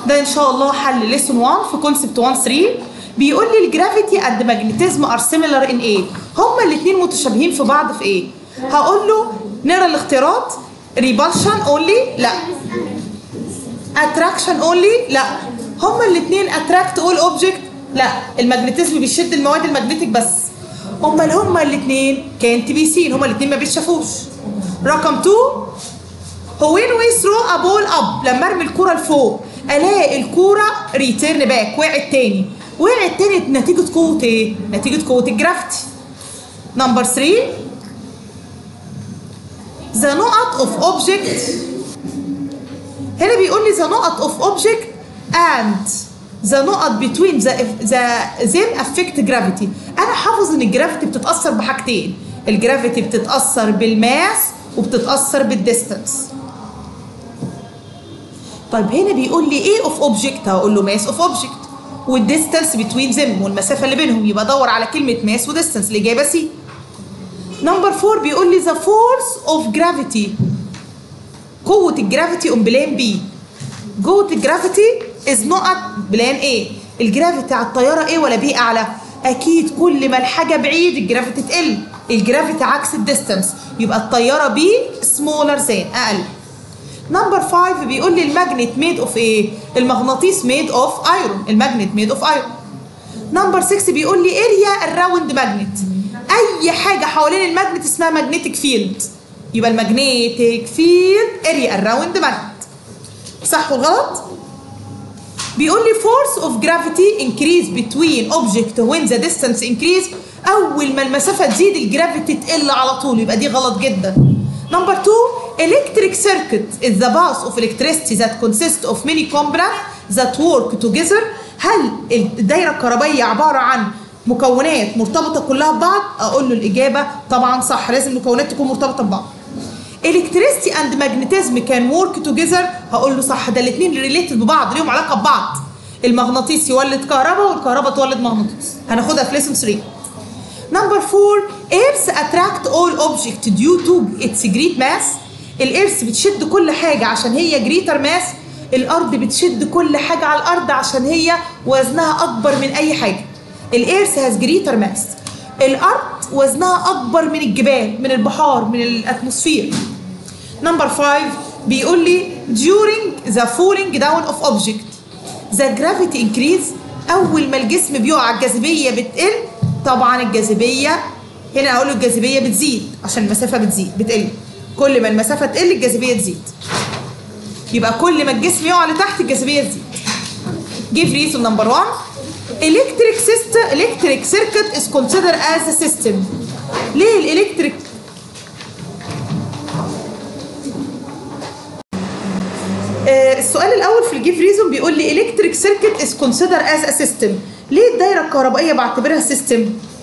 ده ان شاء الله حل ليسون 1 في كونسبت 1 3 بيقول لي الجرافيتي اند ماجنتيزم ار سيميلر ان ايه هما الاثنين متشابهين في بعض في ايه هقول له نقرا الاختيارات ريبالشن اونلي لا اتراكشن اونلي لا هما الاثنين اتراكت اول اوبجكت لا الماجنتيزم بيشد المواد المagnetic بس هما اللي هما الاثنين كانت بي سين هما الاثنين ما بيتشافوش رقم 2 هو وين وي ثرو ا بول اب لما ارمي الكوره لفوق الاقي الكوره ريتيرن باك وقعت تاني وقعت تاني نتيجه قوه ايه نتيجه قوه الجرافتي نمبر 3 the نقط of object هنا بيقول لي the نقط of object and the نقط between the, the them affect gravity انا حافظ ان الجرافيتي بتتاثر بحاجتين الجرافيتي بتتاثر بالماس وبتتاثر بالديستانس طيب هنا بيقول لي ايه اوف اوبجكت هقول له ماس اوف اوبجكت والديستانس بتوين ذم والمسافه اللي بينهم يبقى ادور على كلمه ماس وديستانس الاجابه سي نمبر 4 بيقول لي ذا فورس اوف جرافيتي قوه الجرافيتي اون بلان بي قوه الجرافيتي از نقط بلان ايه الجرافيتي على الطياره ايه ولا بي اعلى اكيد كل ما الحاجه بعيد الجرافيتي تقل الجرافيتي عكس الديستانس يبقى الطياره بي سمولر ذان اقل نمبر 5 بيقول لي الماجنت ميد اوف ايه المغناطيس ميد اوف ايرون الماجنت ميد اوف ايرون نمبر 6 بيقول لي اريا الراوند ماجنت اي حاجه حوالين الماجنت اسمها ماجنتيك فيلد يبقى الماجنتيك فيلد اريا الراوند ماجنت صح وغلط بيقول لي force of gravity increase between object when the distance increase اول ما المسافه تزيد الجرافيتي تقل على طول يبقى دي غلط جدا نمبر 2 electric circuit is the path of electricity that consists of many components that work together هل الدايره الكهربائيه عباره عن مكونات مرتبطه كلها ببعض اقول له الاجابه طبعا صح لازم المكونات تكون مرتبطه ببعض electricity and magnetism can work together هقول له صح ده الاثنين ريليتد ببعض ليهم علاقه ببعض المغناطيس يولد كهرباء والكهرباء تولد مغناطيس هناخدها في ليسون 3 نمبر 4 ايرث اتراكت اول اوبجكت ديو تو اتس جريت ماس الايرث بتشد كل حاجه عشان هي جريتر ماس الارض بتشد كل حاجه على الارض عشان هي وزنها اكبر من اي حاجه الايرث هاز جريتر ماس الارض وزنها اكبر من الجبال من البحار من الاتموسفير نمبر 5 بيقول لي during the falling down of object the gravity increase اول ما الجسم بيقع الجاذبيه بتقل طبعا الجاذبيه هنا هقول له الجاذبيه بتزيد عشان المسافه بتزيد بتقل كل ما المسافه تقل الجاذبيه تزيد يبقى كل ما الجسم يقع لتحت الجاذبيه تزيد give reason number 1 electric system electric circuit is considered as a system ليه الالكتريك آه السؤال الاول في الجيف ريزون بيقول لي electric circuit is considered as a system ليه الدايره الكهربائيه بعتبرها سيستم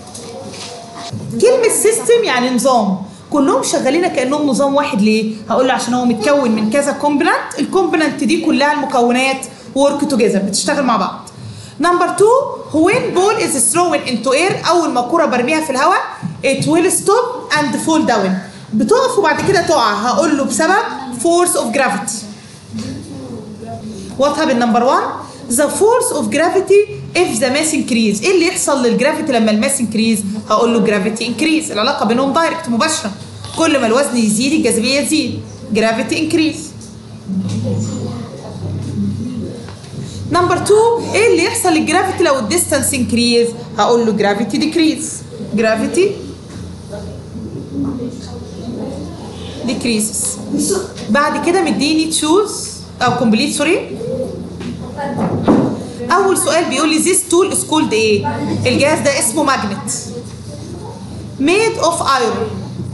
كلمه سيستم يعني نظام كلهم شغالين كانهم نظام واحد ليه هقول له عشان هو متكون من كذا كومبوننت الكومبوننت دي كلها المكونات ورك توجذر بتشتغل مع بعض نمبر 2 when ball is thrown into air اول ما الكره برميها في الهواء it will stop and fall down بتقف وبعد كده تقع هقول له بسبب force of gravity what happened number 1 the force of gravity if the mass increase ايه اللي يحصل للجرافيتي لما الماس increase هقول له gravity increase العلاقه بينهم دايركت مباشره كل ما الوزن يزيد الجاذبيه تزيد gravity increase نمبر 2 ايه اللي يحصل للجرافيتي لو الديستانس انكريز هقول له جرافيتي ديكريز جرافيتي ديكريزز بعد كده مديني تشوز او كومبليت سوري اول سؤال بيقول لي this tool is called ايه الجهاز ده اسمه ماجنت made of iron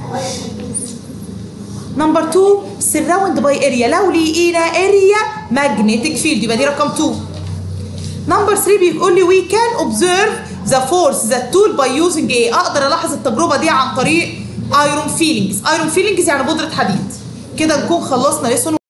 نمبر 2 surround by area لو لقينا area magnetic field يبقى دي رقم 2 نمبر 3 بيقول لي we can observe the force that tool by using ايه اقدر الاحظ التجربه دي عن طريق iron feelings iron feelings يعني بودره حديد كده نكون خلصنا ليسون